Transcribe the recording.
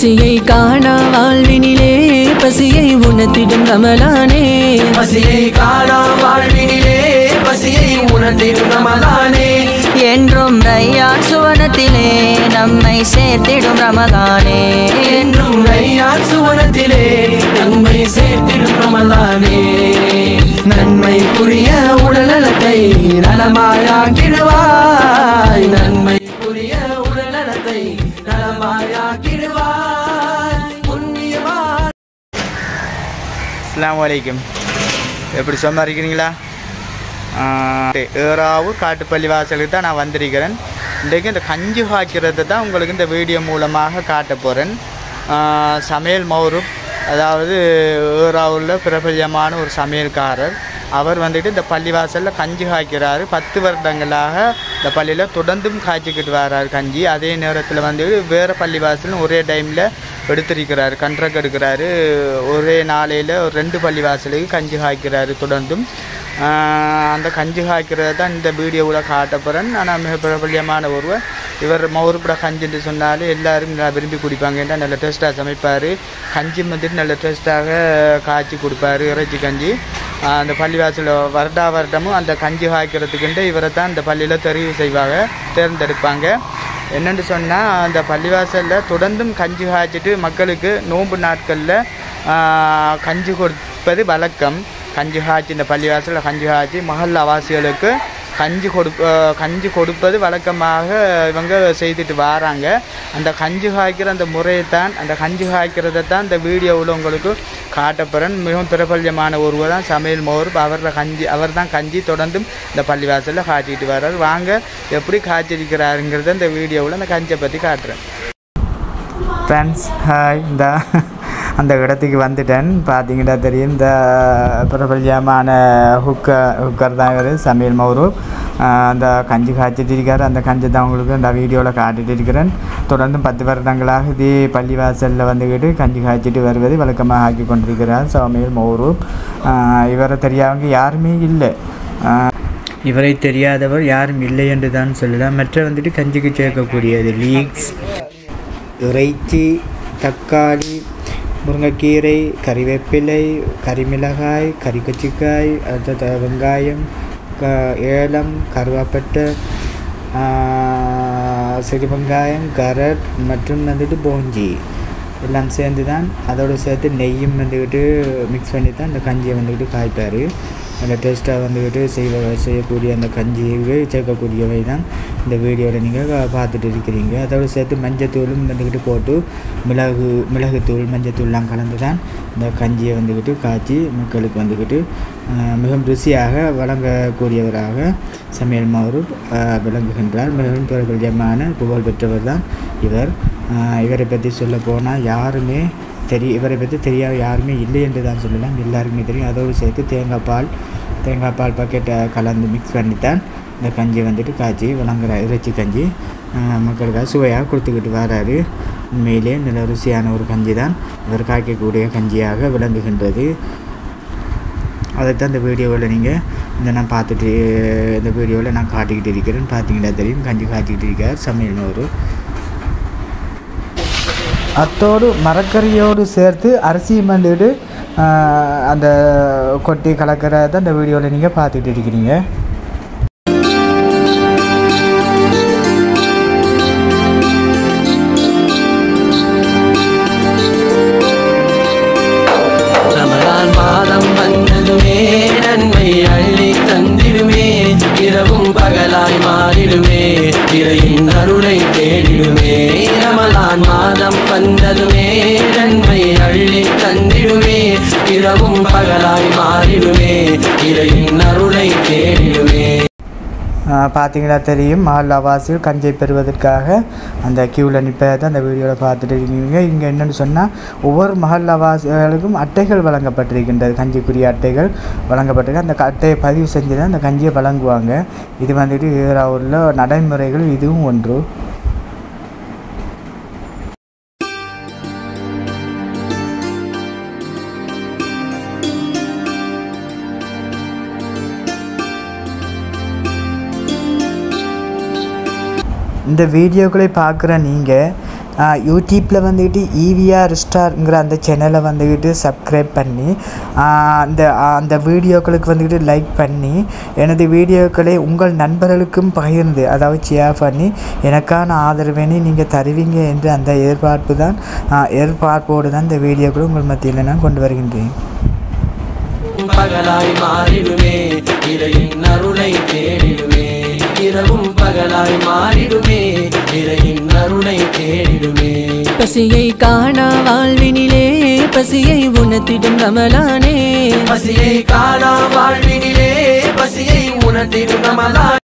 பசியை காணா வாழ்வினிலே பசியை உணர்த்திடும் ரமலானே பசியை காணா வாழ்வினிலே பசியை உணர்ந்திடும் ரமலானே என்றும் ரையான் சுவனத்திலே நம்மை சேர்த்திடும் ரமதானே என்றும் ரையான் சுவனத்திலே நன்மை சேர்த்திடும் ரமலானே நன்மை புரிய உடல்நலத்தை நலமாயாக்கிடுவாய் நன்மை புரிய உடல்நலத்தை நலமாயாக்கிடுவாய் புண்ணியமா அஸ்லாம் வலைக்கும் எப்படி சும்மா இருக்கிறீங்களா ஆஹ் ஏறாவு காட்டுப்பள்ளி வாசலுக்கு தான் நான் வந்திருக்கிறேன் இன்றைக்கு இந்த கஞ்சி காய்க்கிறத தான் உங்களுக்கு இந்த வீடியோ மூலமாக காட்ட போகிறேன் சமையல் மௌரூப் அதாவது ஏறாவில் பிரபல்யமான ஒரு சமையல்காரர் அவர் வந்துட்டு இந்த பள்ளிவாசலில் கஞ்சி காய்க்கிறாரு பத்து வருடங்களாக இந்த பள்ளியில் தொடர்ந்தும் காய்ச்சிக்கிட்டு வராரு கஞ்சி அதே நேரத்தில் வந்து வேறு பள்ளிவாசலும் ஒரே டைமில் எடுத்திருக்கிறாரு கண்ட்ராக்ட் எடுக்கிறாரு ஒரே நாளையில் ஒரு ரெண்டு பள்ளிவாசலுக்கு கஞ்சி காய்க்கிறாரு தொடர்ந்தும் ஆஹ் அந்த கஞ்சி காய்க்கிறது தான் இந்த வீடியோவில் காட்ட போகிறேன் ஆனால் மிக பிரபல்யமான ஒருவர் இவர் மௌருப்பட கஞ்சின்னு சொன்னாலே எல்லாரும் நல்லா விரும்பி குடிப்பாங்க ஏன்னா நல்ல டேஸ்ட்டாக சமைப்பார் கஞ்சி வந்துட்டு நல்ல டேஸ்ட்டாக காய்ச்சி கொடுப்பாரு இறைச்சி கஞ்சி ஆஹ் அந்த பள்ளிவாசலில் வருடா வருடமும் அந்த கஞ்சி காய்க்கிறதுக்குண்டு இவரை தான் இந்த பள்ளியில் தெரிவு செய்வாங்க தேர்ந்தெடுப்பாங்க என்னென்னு சொன்னால் அந்த பள்ளிவாசலில் தொடர்ந்தும் கஞ்சி காய்ச்சிட்டு மக்களுக்கு நோன்பு நாட்களில் கஞ்சி கொடுப்பது வழக்கம் கஞ்சி காய்ச்சி இந்த பள்ளிவாசலில் கஞ்சி காய்ச்சி மஹல்லா வாசிகளுக்கு கஞ்சி கொடு கஞ்சி கொடுப்பது வழக்கமாக இவங்க செய்துட்டு வராங்க அந்த கஞ்சி காய்க்கிற அந்த முறையை தான் அந்த கஞ்சி காய்க்கிறத தான் இந்த வீடியோவில் உங்களுக்கு காட்டப்போகிறேன் மிகவும் பிரபல்யமான ஒருவர் தான் சமையல் மோர் அவர் கஞ்சி அவர் தான் கஞ்சி தொடர்ந்தும் இந்த பள்ளிவாசலில் காய்ச்சிட்டு வர்றார் வாங்க எப்படி காய்ச்சிருக்கிறாருங்கிறத இந்த வீடியோவில் அந்த கஞ்சியை பற்றி காட்டுறேன் ஃப்ரெண்ட்ஸ் ஹாய் இந்த அந்த இடத்துக்கு வந்துட்டேன் பார்த்தீங்கன்னா தெரியும் இந்த பிரபல்யமான ஹுக்கர் ஹுக்கர் தான் இவர் சமையல் மௌரு அந்த கஞ்சி காய்ச்சிட்டு இருக்கார் அந்த கஞ்சி தான் உங்களுக்கு இந்த வீடியோவில் காட்டிட்டு இருக்கிறேன் தொடர்ந்து பத்து வருடங்களாக இதே பள்ளிவாசலில் வந்துக்கிட்டு கஞ்சி காய்ச்சிட்டு வருவது வழக்கமாக ஆக்கி கொண்டிருக்கிறார் சமையல் மௌரு இவரை தெரியாதவங்க யாருமே இல்லை இவரை தெரியாதவர் யாரும் இல்லை என்று தான் சொல்லலாம் மற்ற வந்துட்டு கஞ்சிக்கு சேர்க்கக்கூடியது லீக்ஸ் இறைச்சி தக்காளி முருங்கைக்கீரை கறிவேப்பிலை கறிமிளகாய் கறிக்கச்சிக்காய் அடுத்தது வெங்காயம் க ஏலம் கருவாப்பட்டை சிறு வெங்காயம் கரட் மற்றும் வந்துட்டு போஞ்சி எல்லாம் சேர்ந்து தான் அதோடு சேர்த்து நெய்யும் வந்துக்கிட்டு மிக்ஸ் பண்ணி தான் இந்த கஞ்சியை வந்துக்கிட்டு காய்ப்பார் நல்ல டேஸ்ட்டாக வந்துக்கிட்டு செய்வ செய்யக்கூடிய அந்த கஞ்சியை சேர்க்கக்கூடியவை தான் இந்த வீடியோவில் நீங்கள் பார்த்துட்டு இருக்கிறீங்க அதோடு சேர்த்து மஞ்சத்தூளும் வந்துக்கிட்டு போட்டு மிளகு மிளகுத்தூள் மஞ்சத்தூள்லாம் கலந்து தான் இந்த கஞ்சியை வந்துக்கிட்டு காய்ச்சி மக்களுக்கு வந்துக்கிட்டு மிகவும் ருசியாக வழங்கக்கூடியவராக சமையல் மௌரு விளங்குகின்றார் மிகவும் பிரபல்யமான புகழ் பெற்றவர் தான் இவர் இவரை பற்றி சொல்ல போனால் யாருமே தெரிய இவரை பற்றி தெரியாத யாருமே இல்லை என்று தான் சொல்லலாம் எல்லாருக்குமே தெரியும் அதோடு சேர்த்து தேங்காய் பால் தேங்காய் பால் பாக்கெட்டை கலந்து மிக்ஸ் பண்ணித்தான் இந்த கஞ்சி வந்துட்டு காய்ச்சி வழங்குற இறைச்சி கஞ்சி மக்களுக்காக சுவையாக கொடுத்துக்கிட்டு வராரு உண்மையிலே நல்ல ருசியான ஒரு கஞ்சி தான் இவர் காய்க்கக்கூடிய கஞ்சியாக விளங்குகின்றது அதைத்தான் இந்த வீடியோவில் நீங்கள் இந்த நான் பார்த்துட்டு இந்த வீடியோவில் நான் காட்டிக்கிட்டு இருக்கிறேன் பார்த்தீங்கன்னா தெரியும் கஞ்சி காய்ச்சிக்கிட்டு இருக்கார் சமையல் ஒரு அத்தோடு மரக்கறியோடு சேர்த்து அரிசியும் வந்துட்டு அந்த கொட்டி கலக்கிறத அந்த வீடியோவில் நீங்கள் பார்த்துட்டு இருக்கிறீங்க ரமலான் மாதம் வந்ததுமே நன்மை அள்ளி தந்திடுமே இரவும் பகலாய் மாறிடுமே இறையின் அருளை தேடிடுமே ரமலான் மாதம் வந்ததுமே நன்மை அள்ளி தந்திடுமே இரவும் பகலாய் மாறிடுமே இறையின் அருளை தேடிடுமே பார்த்தீங்கன்னா தெரியும் மஹல்லாவாசிகள் கஞ்சை பெறுவதற்காக அந்த க்யூவில் நிற்பதை அந்த வீடியோவில் பார்த்துட்டு இருக்கீங்க இங்கே என்னென்னு சொன்னால் ஒவ்வொரு மஹல்லாவாசிகளுக்கும் அட்டைகள் வழங்கப்பட்டிருக்கின்றது கஞ்சிக்குரிய அட்டைகள் வழங்கப்பட்டிருக்கு அந்த அட்டையை பதிவு செஞ்சு தான் அந்த கஞ்சியை வழங்குவாங்க இது வந்துட்டு ஈராவூரில் நடைமுறைகள் இதுவும் ஒன்று இந்த வீடியோக்களை பார்க்குற நீங்கள் யூடியூப்பில் வந்துக்கிட்டு ஈவிஆர் ஸ்டார்ங்கிற அந்த சேனலை வந்துக்கிட்டு சப்ஸ்கிரைப் பண்ணி ஆஹ் அந்த அந்த வீடியோக்களுக்கு வந்துக்கிட்டு லைக் பண்ணி எனது வீடியோக்களை உங்கள் நண்பர்களுக்கும் பகிர்ந்து அதாவது ஷேர் பண்ணி எனக்கான ஆதரவினை நீங்கள் தருவீங்க என்று அந்த எதிர்பார்ப்பு தான் ஆஹ் எதிர்பார்ப்போடு தான் இந்த வீடியோக்களை உங்கள் மத்தியில் நான் கொண்டு வருகின்றேன் பகலாய் மாறிடுமே இறையின் அருளை தேடிடுமே இரவும் பகலாய் மாறிடுமே இறையின் அருளை தேடிடுமே பசியை காணா வாழ்வினிலே பசியை உணர்த்திடும் ரமலானே பசியை காணா வாழ்வினிலே பசியை உணர்த்திடும் ரமலான்